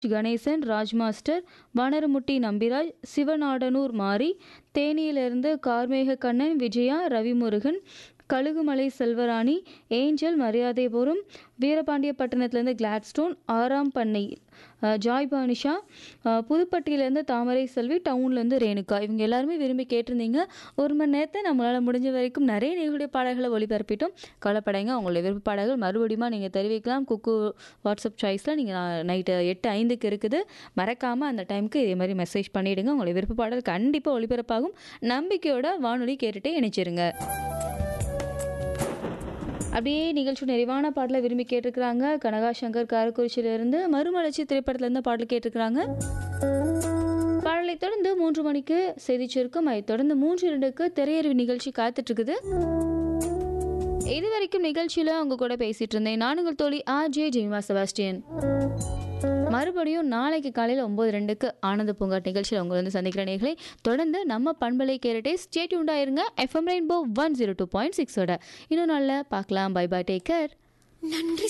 கணேசன் ராஜ்மாஸ்டர் வானரமுட்டி நம்பிராஜ் சிவநாடனூர் மாரி தேனியிலிருந்து கார்மேக கண்ணன் விஜயா ரவிமுருகன் கழுகுமலை செல்வராணி ஏஞ்சல் மரியாதைபுரம் வீரபாண்டியப்பட்டினத்துலேருந்து கிளாட்ஸ்டோன் ஆறாம் பண்ணை அஹ், ஜாய் பானிஷா அஹ், புதுப்பட்டியிலேருந்து தாமரை செல்வி டவுன்லேருந்து ரேணுகா இவங்க எல்லாருமே விரும்பி கேட்டிருந்தீங்க ஒரு மணி நேரத்தை நம்மளால் முடிஞ்ச வரைக்கும் நிறைய நிகழ்ச்சி பாடல்களை ஒளிபரப்பிட்டோம் கவலைப்படாங்க உங்களுடைய விருப்ப பாடல்கள் மறுபடியும் நீங்கள் தெரிவிக்கலாம் குக்கு வாட்ஸ்அப் சாய்ஸில் நீங்கள் நைட்டு எட்டு ஐந்துக்கு இருக்குது மறக்காமல் அந்த டைமுக்கு இதே மாதிரி மெசேஜ் பண்ணிவிடுங்க உங்களுடைய விருப்ப பாடல் கண்டிப்பாக ஒளிபரப்பாகும் நம்பிக்கையோட வானொலி கேட்டுட்டே இணைச்சிருங்க அப்படியே நிகழ்ச்சி நிறைவான பாடலை விரும்பி கேட்டிருக்கிறாங்க கனகா சங்கர் காரக்குறிச்சியிலிருந்து மறுமலர்ச்சி திரைப்படத்திலிருந்து பாடல் கேட்டிருக்கிறாங்க பாடலை தொடர்ந்து மூன்று மணிக்கு செய்தி சுருக்கம் அதை தொடர்ந்து மூன்று இரண்டுக்கு திரையறிவு நிகழ்ச்சி காத்துட்டு இருக்குது இது வரைக்கும் நிகழ்ச்சியில் அவங்க கூட பேசிட்டு இருந்தேன் நான் உங்கள் தோழி ஆர் ஜே ஜெய்மா செபாஸ்டியன் மறுபடியும் நாளைக்கு காலையில் ஒம்பது ரெண்டுக்கு ஆனந்த பூங்காட் நிகழ்ச்சியில் உங்களை வந்து சந்திக்கிற நேர்களை தொடர்ந்து நம்ம பண்பலை கேரட்டே ஸ்டேட் உண்டாயிருங்க FM Rainbow one zero two point சிக்ஸோட இன்னும் நாளில் பார்க்கலாம் பை பை டேக் கேர் நன்றி